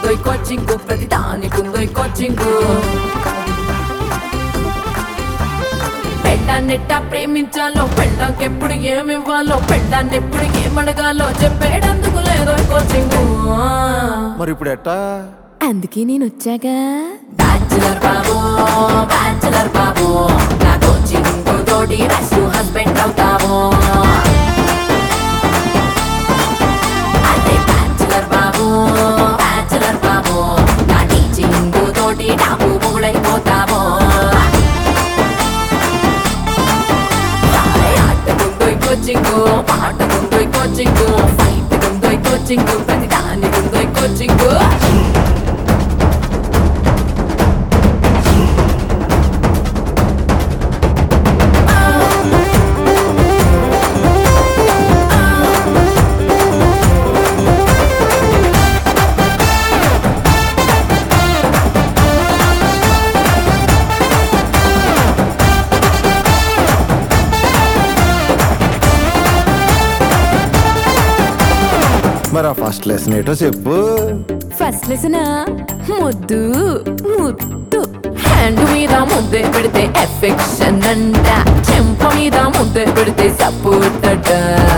ఉందో కోచింగ్ ప్రతి దానికి ఉందో కోచింగ్ పెళ్ళాన్నెట్ట ప్రేమించాలో పెళ్ళాకి ఎప్పుడు ఏమివ్వాలో పెళ్ళాన్ని ఎప్పుడు ఏమడగాలో చెప్పేటందుకు లేదో కోచింగ్ మరి ఇప్పుడు ఎట్టా అందుకే నేను వచ్చాగా బ్యాచులర్ బాబు బ్యాచులర్ బాబు నా కోచింగ్ తోటి రసు హస్బెండ్ అవుతావు అదే బ్యాచులర్ బాబు బ్యాచులర్ బాబు నా టీచింగ్ తోటి నాకు మొగుడైపోతావు ఆటకుందో కోచింగ్ పాటకుందో కోచింగ్ ఫైట్ కుందో కోచింగ్ ప్రతి దానికి ఉందో కోచింగ్ మరి ఆ ఫస్ట్ లెసన్ ఏటో చెప్పు ఫస్ట్ లెసన్ ముద్దు ముద్దు హ్యాండ్ మీద ముద్దే పెడితే ఎఫెక్షన్ అంట చెంప మీద ముద్దే పెడితే సపోర్ట్ అట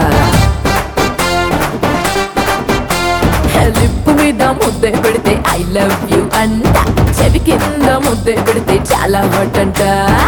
లిప్ మీద ముద్దే పెడితే ఐ లవ్ యూ అంట చెవి కింద ముద్దే పెడితే చాలా హట్ అంట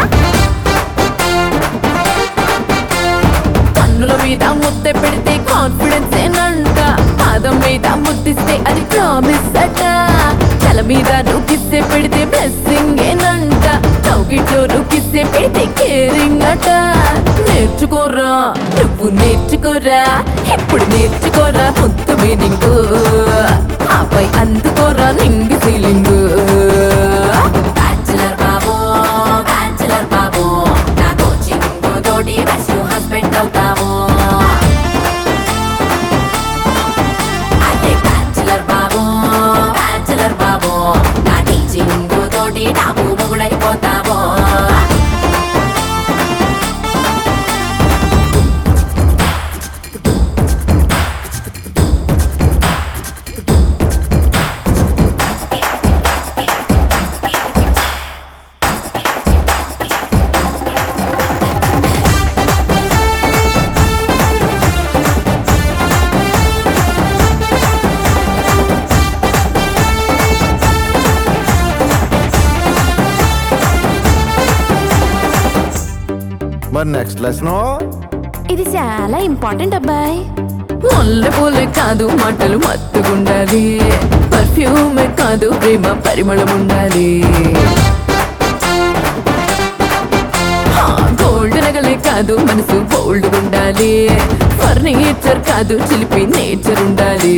కన్నుల మీద ముద్దే పెడితే కాన్ఫిడెన్స్ ఏనంట పాదం మీద ముద్దిస్తే అది ప్రామిస్ అట తల మీద నువ్వుకిస్తే పెడితే బ్లెస్సింగ్ ఏనంట చౌకిట్లో నువ్వుకిస్తే పెడితే కేరింగ్ అట నేర్చుకోరా నువ్వు నేర్చుకోరా ఎప్పుడు నేర్చుకోరా ముద్దు మీనింగ్ ఆపై అందుకోరా నింగి ఫీలింగ్ బ్యాచులర్ బాబు బ్యాచులర్ బాబు నా కోచింగ్ తోటి రసు హస్బెండ్ అవుతావు అదే బ్యాచులర్ బాబు బ్యాచులర్ బాబు నా టీచింగ్ తోటి నాకు మొగుడైపోతావు మరి నెక్స్ట్ లెసన్ ఇది చాలా ఇంపార్టెంట్ అబ్బాయి ముల్లె పూలే కాదు మాటలు మత్తుగుండాలి పర్ఫ్యూమే కాదు ప్రేమ పరిమళం ఉండాలి గోల్డ్ నగలే కాదు మనసు బోల్డ్ ఉండాలి ఫర్నిచర్ కాదు చిలిపి నేచర్ ఉండాలి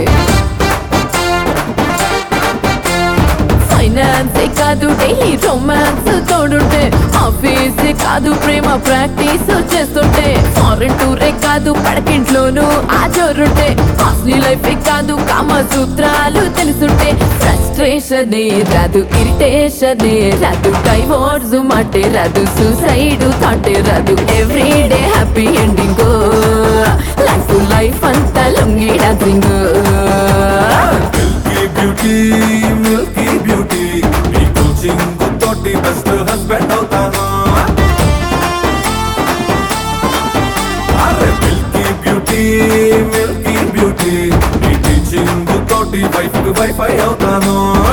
ఫైనాన్స్ కాదు డైలీ రొమాన్స్ తోడుంటే ఆఫీస్ కాదు ప్రేమ ప్రాక్టీస్ చేస్తుంటే ఫారెన్ టూరే కాదు పడకింట్లోనూ ఆ జోరుంటే కాస్ట్లీ లైఫ్ కాదు కామ సూత్రాలు తెలుసుంటే ఫ్రస్ట్రేషన్ రాదు ఇరిటేషన్ రాదు డైవోర్స్ మాటే రాదు సూసైడ్ థాటే రాదు everyday happy ending life life అంతా లొంగి dancing milky beauty milky beauty నీ కోచింగ్ తోటి బెస్ట్ హస్బెండ్ అవుతాను అరే మిల్కీ బ్యూటీ మిల్కీ బ్యూటీ నీ టీచింగ్ తోటి వైఫ్ కి వైఫై అవుతాను